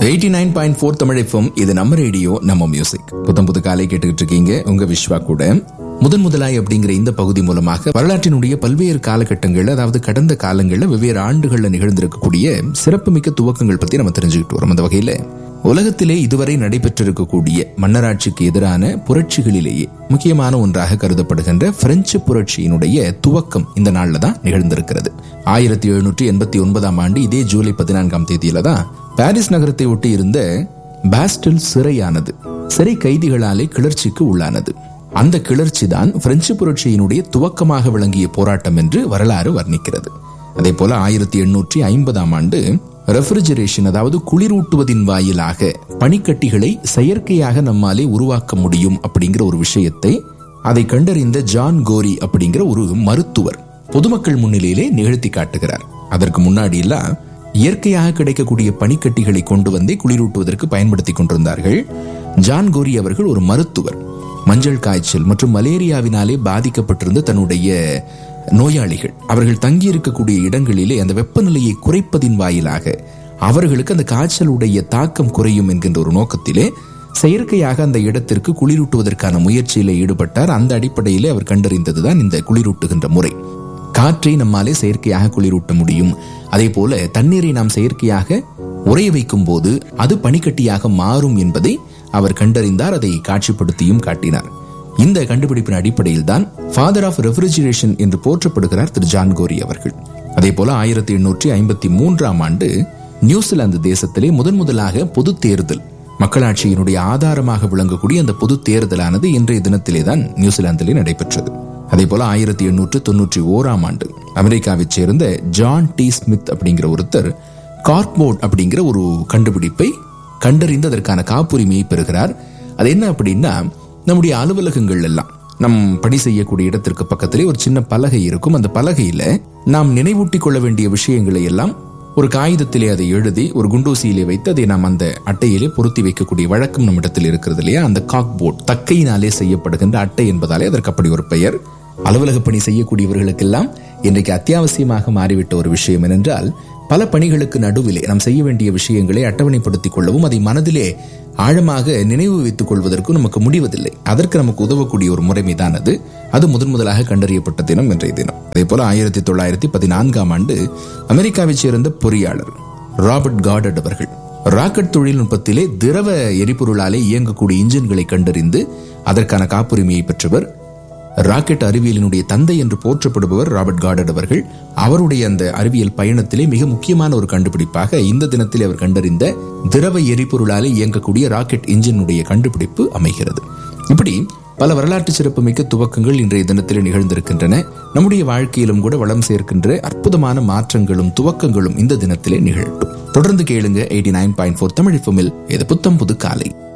eighty nine point four Tamil இது நம்ம radio நம்ம மியூசிக் புத்தம் புது காலை கேட்டுக்கிட்டு இருக்கீங்க உங்க விஸ்வா கூட முதன் முதலாய் அப்படிங்கிற இந்த பகுதி மூலமாக வரலாற்றினுடைய பல்வேறு காலகட்டங்கள் அதாவது கடந்த காலங்களில் வெவ்வேறு ஆண்டுகளில் நிகழ்ந்திருக்கக்கூடிய சிறப்புமிக்க துவக்கங்கள் பத்தி நம்ம தெரிஞ்சுக்கிட்டு வரோம் அந்த வகையில உலகத்திலே இதுவரை நடைபெற்றிருக்கக்கூடிய மன்னராட்சிக்கு எதிரான புரட்சிகளிலேயே முக்கியமான ஒன்றாக கருதப்படுகின்ற பிரெஞ்சு புரட்சியினுடைய துவக்கம் இந்த நாள்ல தான் நிகழ்ந்திருக்கிறது ஆயிரத்தி எழுநூற்றி எண்பத்தி ஒன்பதாம் ஆண்டு இதே ஜூலை பதினான்காம் தேதியில தான் பாரிஸ் நகரத்தை ஒட்டி இருந்த பாஸ்டில் சிறையானது சிறை கைதிகளாலே கிளர்ச்சிக்கு உள்ளானது அந்த கிளர்ச்சி தான் பிரெஞ்சு புரட்சியினுடைய துவக்கமாக விளங்கிய போராட்டம் என்று வரலாறு வர்ணிக்கிறது அதே போல ஆயிரத்தி எண்ணூற்றி ஐம்பதாம் ஆண்டு ரெஃப்ரிஜரேஷன் அதாவது குளிரூட்டுவதின் வாயிலாக பனிக்கட்டிகளை செயற்கையாக நம்மாலே உருவாக்க முடியும் அப்படிங்கிற ஒரு விஷயத்தை அதை கண்டறிந்த ஜான் கோரி அப்படிங்கிற ஒரு மருத்துவர் பொதுமக்கள் முன்னிலையிலே நிகழ்த்தி காட்டுகிறார் அதற்கு முன்னாடி எல்லாம் இயற்கையாக கிடைக்கக்கூடிய பனிக்கட்டிகளை கொண்டு வந்தே குளிரூட்டுவதற்கு பயன்படுத்தி கொண்டிருந்தார்கள் ஜான் கோரி அவர்கள் ஒரு மருத்துவர் மஞ்சள் காய்ச்சல் மற்றும் மலேரியாவினாலே பாதிக்கப்பட்டிருந்த தன்னுடைய நோயாளிகள் அவர்கள் தங்கியிருக்கக்கூடிய இடங்களிலே அந்த வெப்பநிலையை குறைப்பதின் வாயிலாக அவர்களுக்கு அந்த காய்ச்சலுடைய தாக்கம் குறையும் என்கின்ற ஒரு நோக்கத்திலே செயற்கையாக அந்த இடத்திற்கு குளிரூட்டுவதற்கான முயற்சியிலே ஈடுபட்டார் அந்த அடிப்படையிலே அவர் கண்டறிந்ததுதான் இந்த குளிரூட்டுகின்ற முறை காற்றை நம்மாலே செயற்கையாக குளிரூட்ட முடியும் அதே போல தண்ணீரை நாம் செயற்கையாக உறைய வைக்கும் போது அது பனிக்கட்டியாக மாறும் என்பதை அவர் கண்டறிந்தார் அதை காட்சிப்படுத்தியும் காட்டினார் இந்த கண்டுபிடிப்பின் அடிப்படையில் தான் ஃபாதர் ஆஃப் ரெஃப்ரிஜரேஷன் என்று போற்றப்படுகிறார் திரு ஜான் கோரி அவர்கள் அதே போல ஆயிரத்தி எண்ணூற்றி ஐம்பத்தி மூன்றாம் ஆண்டு நியூசிலாந்து தேசத்திலே முதன் முதலாக பொது தேர்தல் மக்களாட்சியினுடைய ஆதாரமாக விளங்கக்கூடிய அந்த பொது தேர்தலானது இன்றைய தினத்திலே தான் நியூசிலாந்திலே நடைபெற்றது அதே போல ஆயிரத்தி எண்ணூற்று தொன்னூற்றி ஓராம் ஆண்டு அமெரிக்காவைச் சேர்ந்த ஜான் டி ஸ்மித் அப்படிங்கிற ஒருத்தர் கார்க்போர்ட் அப்படிங்கிற ஒரு கண்டுபிடிப்பை கண்டறிந்து அதற்கான காப்புரிமையை பெறுகிறார் அது என்ன அப்படின்னா நம்முடைய அலுவலகங்கள் எல்லாம் நம் பணி செய்யக்கூடிய இடத்திற்கு பக்கத்திலே ஒரு சின்ன பலகை இருக்கும் அந்த பலகையில நாம் நினைவூட்டிக் கொள்ள வேண்டிய விஷயங்களை எல்லாம் ஒரு காகிதத்திலே அதை எழுதி ஒரு குண்டூசியிலே வைத்து அதை நாம் அந்த அட்டையிலே பொருத்தி வைக்கக்கூடிய வழக்கம் நம்மிடத்தில் இருக்கிறது இல்லையா அந்த காக் போர்ட் தக்கையினாலே செய்யப்படுகின்ற அட்டை என்பதாலே அதற்கு அப்படி ஒரு பெயர் அலுவலக பணி செய்யக்கூடியவர்களுக்கெல்லாம் இன்றைக்கு அத்தியாவசியமாக மாறிவிட்ட ஒரு விஷயம் என்னென்றால் பல பணிகளுக்கு நடுவிலே நாம் செய்ய வேண்டிய விஷயங்களை அட்டவணைப்படுத்திக் கொள்ளவும் அதை மனதிலே ஆழமாக நினைவு வைத்துக் கொள்வதற்கும் நமக்கு முடிவதில்லை அதற்கு நமக்கு உதவக்கூடிய ஒரு முறைமை தான் அது அது முதன் முதலாக கண்டறியப்பட்ட தினம் இன்றைய தினம் அதே போல ஆயிரத்தி தொள்ளாயிரத்தி பதினான்காம் ஆண்டு அமெரிக்காவைச் சேர்ந்த பொறியாளர் ராபர்ட் கார்டட் அவர்கள் ராக்கெட் தொழில்நுட்பத்திலே திரவ எரிபொருளாலே இயங்கக்கூடிய இன்ஜின்களை கண்டறிந்து அதற்கான காப்புரிமையை பெற்றவர் ராக்கெட் அறிவியலினுடைய தந்தை என்று போற்றப்படுபவர் ராபர்ட் கார்டட் அவர்கள் அவருடைய அந்த அறிவியல் பயணத்திலே மிக முக்கியமான ஒரு கண்டுபிடிப்பாக இந்த தினத்தில் அவர் கண்டறிந்த திரவ எரிபொருளாலே இயங்கக்கூடிய ராக்கெட் இன்ஜினுடைய கண்டுபிடிப்பு அமைகிறது இப்படி பல வரலாற்று சிறப்புமிக்க துவக்கங்கள் இன்றைய தினத்தில் நிகழ்ந்திருக்கின்றன நம்முடைய வாழ்க்கையிலும் கூட வளம் சேர்க்கின்ற அற்புதமான மாற்றங்களும் துவக்கங்களும் இந்த தினத்திலே நிகழட்டும் தொடர்ந்து கேளுங்க eighty nine point four Tamil இது புத்தம் புது காலை